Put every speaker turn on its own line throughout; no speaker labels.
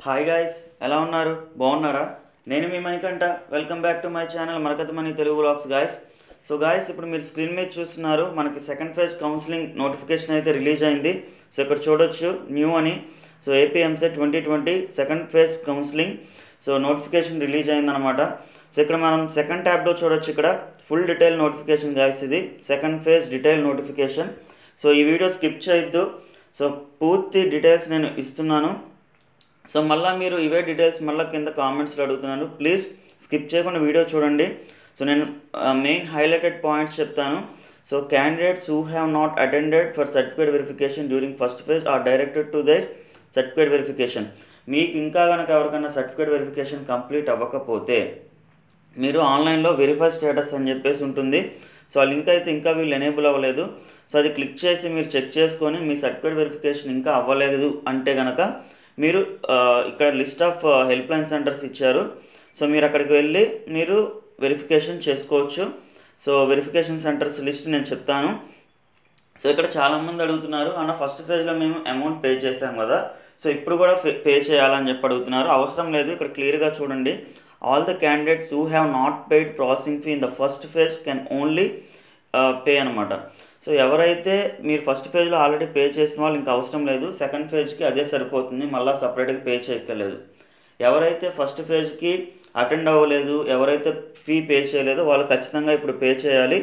hi guys ఎలా ఉన్నారు బాగున్నారా నేను మీ Manikanta welcome back to my channel Marakata Mani Telugu vlogs guys so guys ఇప్పుడు మీరు స్క్రీన్ మీద చూస్తున్నారు మనకి సెకండ్ ఫేజ్ కౌన్సిలింగ్ నోటిఫికేషన్ అయితే రిలీజ్ అయింది సో ఇక్కడ చూడొచ్చు న్యూ అని so AP EAMCET twenty twenty second phase counselling so notification release అయిందనమాట సో ఇక్కడ మనం సెకండ్ ట్యాబ్లో చూడొచ్చు ఇక్కడ ఫుల్ డీటెయిల్ నోటిఫికేషన్ గాయస్ ఇది second phase detail notification so ఈ వీడియో స్కిప్ చేయొద్దు సో పూర్తి డీటెయిల్స్ నేను ఇస్తున్నాను సో మళ్ళీ మీరు ఇవే డీటెయిల్స్ మళ్ళీ కింద కామెంట్స్లో అడుగుతున్నాను ప్లీజ్ స్కిప్ చేయకుండా వీడియో చూడండి సో నేను మెయిన్ హైలైటెడ్ పాయింట్స్ చెప్తాను so candidates who have not attended for certificate verification during first phase are directed to their certificate verification మీకు ఇంకా కనుక ఎవరికైనా సర్టిఫికేట్ వెరిఫికేషన్ కంప్లీట్ అవ్వకపోతే మీరు ఆన్లైన్లో వెరిఫై స్టేటస్ అని చెప్పేసి ఉంటుంది సో ఆ లింక్ అయితే ఇంకా వీళ్ళు ఎనేబుల్ అవ్వలేదు సో అది క్లిక్ చేసి మీరు చెక్ చేసుకొని మీ సర్టిఫికేట్ వెరిఫికేషన్ ఇంకా అవ్వలేదు అంటే కనుక మీరు ఆ, ఇక్కడ list of helpline centers ఇచ్చారు సో మీరు అక్కడికి వెళ్ళి మీరు వెరిఫికేషన్ చేసుకోవచ్చు సో వెరిఫికేషన్ సెంటర్స్ లిస్ట్ నేను చెప్తాను సో ఇక్కడ చాలామంది అడుగుతున్నారు అన్న ఫస్ట్ ఫేజ్లో మేము అమౌంట్ పే చేసాం కదా సో ఇప్పుడు కూడా పే చేయాలని చెప్పి అడుగుతున్నారు అవసరం లేదు ఇక్కడ క్లియర్గా చూడండి all the candidates who have not paid processing fee in the first phase can only pay అనమాట సో ఎవరైతే మీరు ఫస్ట్ ఫేజ్లో ఆల్రెడీ పే చేసిన వాళ్ళు ఇంకా అవసరం లేదు సెకండ్ ఫేజ్కి అదే సరిపోతుంది మళ్ళీ సపరేట్గా పే చేయక్కర్లేదు ఎవరైతే ఫస్ట్ ఫేజ్కి అటెండ్ అవ్వలేదు ఎవరైతే ఫీ పే చేయలేదో వాళ్ళు ఖచ్చితంగా ఇప్పుడు పే చేయాలి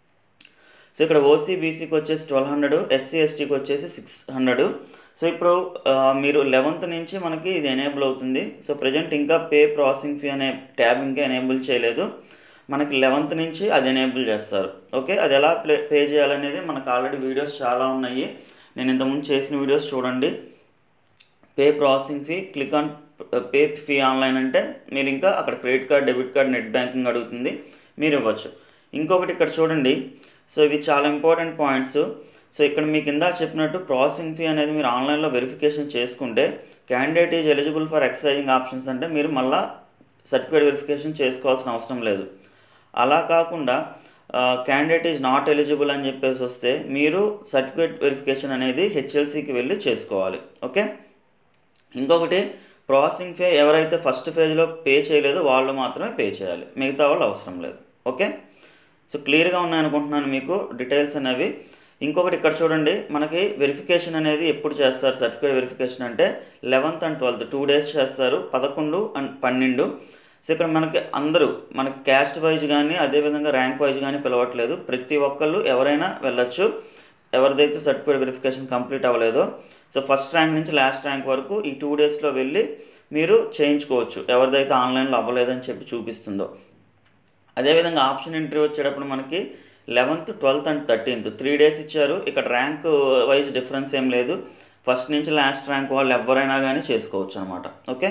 సో ఇక్కడ ఓసీ బీసీకి వచ్చేసి ట్వెల్వ్ హండ్రెడ్ ఎస్సీ ఎస్టీకి వచ్చేసి సిక్స్ హండ్రెడ్ సో ఇప్పుడు ఆ, మీరు లెవెంత్ నుంచి మనకి ఇది ఎనేబుల్ అవుతుంది సో ప్రజెంట్ ఇంకా పే ప్రాసెసింగ్ ఫీ అనే ట్యాబ్ ఇంకా ఎనేబుల్ చేయలేదు మనకి లెవెంత్ నుంచి అది ఎనేబుల్ చేస్తారు ఓకే అది ఎలా ప్లే పే చేయాలనేది మనకు ఆల్రెడీ వీడియోస్ చాలా ఉన్నాయి నేను ఇంతకుముందు చేసిన వీడియోస్ చూడండి pay processing fee click on pay fee online అంటే మీరు ఇంకా అక్కడ credit card debit card net banking అడుగుతుంది మీరు ఇవ్వచ్చు ఇంకొకటి ఇక్కడ చూడండి సో ఇవి చాలా ఇంపార్టెంట్ పాయింట్స్ సో ఇక్కడ మీకు కింద చెప్పినట్టు ప్రాసెసింగ్ ఫీ అనేది మీరు ఆన్లైన్లో వెరిఫికేషన్ చేసుకుంటే candidate is eligible for exercising options అంటే మీరు మళ్ళీ సర్టిఫికేట్ వెరిఫికేషన్ చేసుకోవాల్సిన అవసరం లేదు అలా కాకుండా క్యాండిడేట్ ఈజ్ నాట్ ఎలిజిబుల్ అని చెప్పేసి వస్తే మీరు సర్టిఫికేట్ వెరిఫికేషన్ అనేది హెచ్ఎల్సికి వెళ్ళి చేసుకోవాలి ఓకే ఇంకొకటి ప్రాసెసింగ్ ఫే ఎవరైతే ఫస్ట్ ఫేజ్లో పే చేయలేదో వాళ్ళు మాత్రమే పే చేయాలి మిగతా వాళ్ళు అవసరం లేదు ఓకే సో క్లియర్గా ఉన్నాయనుకుంటున్నాను మీకు డీటెయిల్స్ అనేవి ఇంకొకటి ఇక్కడ చూడండి మనకి వెరిఫికేషన్ అనేది ఎప్పుడు చేస్తారు సర్టిఫికేట్ వెరిఫికేషన్ అంటే eleventh and twelfth two days చేస్తారు పదకొండు అండ్ పన్నెండు సో ఇక్కడ మనకి అందరూ మనకి క్యాస్ట్ వైజ్ కానీ అదేవిధంగా ర్యాంక్ వైజ్ కానీ పిలవట్లేదు ప్రతి ఒక్కళ్ళు ఎవరైనా వెళ్ళొచ్చు ఎవరిదైతే సర్టిఫికేట్ వెరిఫికేషన్ కంప్లీట్ అవ్వలేదో సో ఫస్ట్ ర్యాంక్ నుంచి లాస్ట్ ర్యాంక్ వరకు ఈ టూ డేస్లో వెళ్ళి మీరు చేయించుకోవచ్చు ఎవరిదైతే ఆన్లైన్లో అవ్వలేదని చెప్పి చూపిస్తుందో అదేవిధంగా ఆప్షన్ ఎంట్రీ వచ్చేటప్పుడు మనకి eleventh twelfth and thirteenth three days ఇచ్చారు ఇక్కడ ర్యాంక్ వైజ్ డిఫరెన్స్ ఏం లేదు ఫస్ట్ నుంచి లాస్ట్ ర్యాంక్ వాళ్ళు ఎవరైనా కానీ చేసుకోవచ్చు అనమాట ఓకే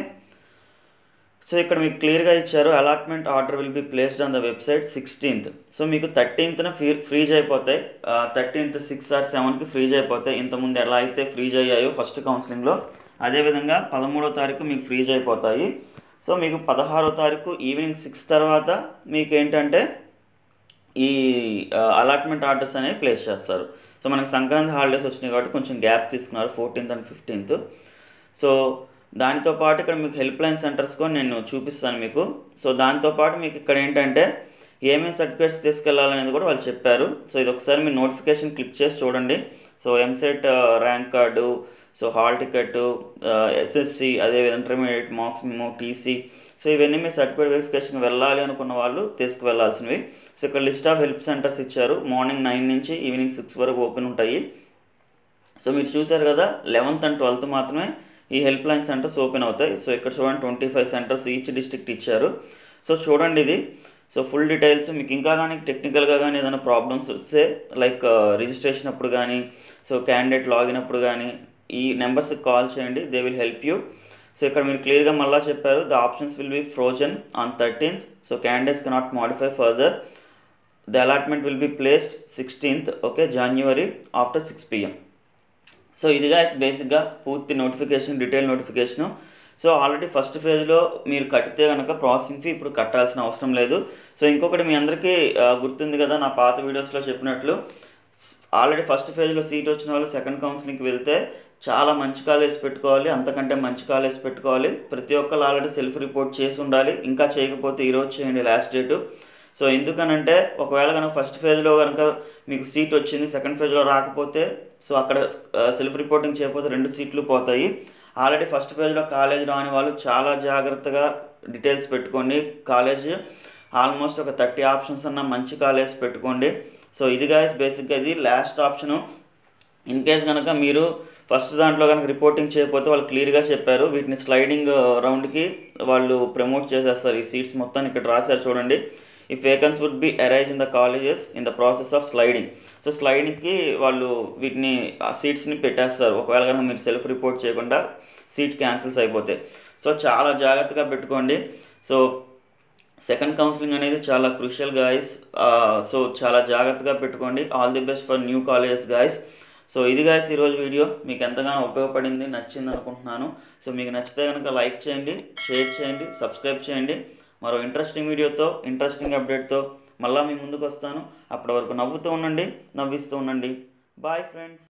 సో ఇక్కడ మీకు క్లియర్గా ఇచ్చారు allotment order will be placed on the website sixteenth so మీకు థర్టీన్త్న ఫ్రీ ఫ్రీజ్ అయిపోతాయి థర్టీన్త్ సిక్స్ ఆర్ సెవెన్కి ఫ్రీజ్ అయిపోతాయి ఇంతకుముందు ఎలా అయితే ఫ్రీజ్ అయ్యాయో ఫస్ట్ కౌన్సిలింగ్లో అదేవిధంగా పదమూడో తారీఖు మీకు ఫ్రీజ్ అయిపోతాయి సో మీకు పదహారో తారీఖు ఈవినింగ్ సిక్స్ తర్వాత మీకు ఏంటంటే ఈ అలాట్మెంట్ ఆర్డర్స్ అనేవి ప్లేస్ చేస్తారు సో మనకి సంక్రాంతి హాలిడేస్ వచ్చినాయి కాబట్టి కొంచెం గ్యాప్ తీసుకున్నారు ఫోర్టీన్త్ అండ్ ఫిఫ్టీన్త్ సో దానితో పాటు ఇక్కడ మీకు హెల్ప్ లైన్ సెంటర్స్ కూడా నేను చూపిస్తాను మీకు సో దాంతో పాటు మీకు ఇక్కడ ఏంటంటే ఏమేమి సర్టిఫికేట్స్ తీసుకెళ్లాలనేది కూడా వాళ్ళు చెప్పారు సో ఇది ఒకసారి మీరు నోటిఫికేషన్ క్లిక్ చేసి చూడండి so EAMCET rank card so hall ticket SSC అదేవిధంగా ఇంటర్మీడియట్ మార్క్స్ మేము టీసీ సో ఇవన్నీ మీ సర్టిఫికేట్ వెరిఫికేషన్ వెళ్ళాలి అనుకున్న వాళ్ళు తీసుకువెళ్ళాల్సినవి సో ఇక్కడ లిస్ట్ ఆఫ్ హెల్ప్ సెంటర్స్ ఇచ్చారు మార్నింగ్ నైన్ నుంచి ఈవినింగ్ సిక్స్ వరకు ఓపెన్ ఉంటాయి సో మీరు చూసారు కదా లెవెన్త్ అండ్ ట్వెల్త్ మాత్రమే ఈ హెల్ప్ లైన్ సెంటర్స్ ఓపెన్ అవుతాయి సో ఇక్కడ చూడండి twenty five centers each district ఇచ్చారు సో చూడండి ఇది సో ఫుల్ డీటెయిల్స్ మీకు ఇంకా కానీ టెక్నికల్గా కానీ ఏదైనా ప్రాబ్లమ్స్ వస్తే లైక్ రిజిస్ట్రేషన్ అప్పుడు కానీ సో క్యాండిడేట్ లాగిన్ అప్పుడు కానీ ఈ నెంబర్స్కి కాల్ చేయండి they will help you so ఇక్కడ మీరు క్లియర్గా మళ్ళీ చెప్పారు the options will be frozen on thirteenth so candidates cannot modify further the allotment will be placed sixteenth okay January after six PM so ఇది గాయస్ బేసిక్గా పూర్తి notification detail notification so already first ఫేజ్లో మీరు కట్టితే కనుక processing fee ఇప్పుడు కట్టాల్సిన అవసరం లేదు సో ఇంకొకటి మీ అందరికీ ఆ, గుర్తుంది కదా నా పాత వీడియోస్లో చెప్పినట్లు ఆల్రెడీ ఫస్ట్ ఫేజ్లో సీట్ వచ్చిన వాళ్ళు సెకండ్ కౌన్సిలింగ్కి వెళ్తే చాలా మంచి కాలేజ్ పెట్టుకోవాలి అంతకంటే మంచి కాలేజ్ పెట్టుకోవాలి ప్రతి ఒక్కరు ఆల్రెడీ సెల్ఫ్ రిపోర్ట్ చేసి ఉండాలి ఇంకా చేయకపోతే ఈరోజు చేయండి లాస్ట్ డేటు సో ఎందుకనంటే ఒకవేళ కనుక ఫస్ట్ ఫేజ్లో కనుక మీకు సీట్ వచ్చింది సెకండ్ ఫేజ్లో రాకపోతే సో అక్కడ సెల్ఫ్ రిపోర్టింగ్ చేయకపోతే రెండు సీట్లు పోతాయి ఆల్రెడీ ఫస్ట్ ఫేజ్లో కాలేజ్ రాని వాళ్ళు చాలా జాగ్రత్తగా డీటెయిల్స్ పెట్టుకోండి కాలేజ్ ఆల్మోస్ట్ ఒక థర్టీ ఆప్షన్స్ అన్న మంచి కాలేజ్ పెట్టుకోండి సో ఇది గాయస్ బేసిక్గా ఇది లాస్ట్ ఆప్షను ఇన్ కేస్ కనుక మీరు ఫస్ట్ దాంట్లో కనుక రిపోర్టింగ్ చేయకపోతే వాళ్ళు క్లియర్గా చెప్పారు వీటిని స్లైడింగ్ రౌండ్కి వాళ్ళు ప్రమోట్ చేసేస్తారు ఈ సీట్స్ మొత్తాన్ని ఇక్కడ రాశారు చూడండి ఈ vacancies would be arise in the colleges in the process of sliding so స్లైడింగ్కి వాళ్ళు వీటిని ఆ సీట్స్ని పెట్టేస్తారు ఒకవేళ కనుక మీరు సెల్ఫ్ రిపోర్ట్ చేయకుండా సీట్ క్యాన్సిల్స్ అయిపోతాయి సో చాలా జాగ్రత్తగా పెట్టుకోండి సో సెకండ్ కౌన్సిలింగ్ అనేది చాలా క్రూషియల్ గాయస్ సో చాలా జాగ్రత్తగా పెట్టుకోండి all the best for new colleges guys so ఇది గాయస్ ఈరోజు వీడియో మీకు ఎంతగానో ఉపయోగపడింది నచ్చింది అనుకుంటున్నాను సో మీకు నచ్చితే కనుక లైక్ చేయండి షేర్ చేయండి సబ్స్క్రైబ్ చేయండి మరో ఇంట్రెస్టింగ్ వీడియోతో ఇంట్రెస్టింగ్ అప్డేట్తో మళ్ళీ మీ ముందుకు వస్తాను అప్పటి వరకు నవ్వుతూ ఉండండి నవ్విస్తూ ఉండండి బాయ్ ఫ్రెండ్స్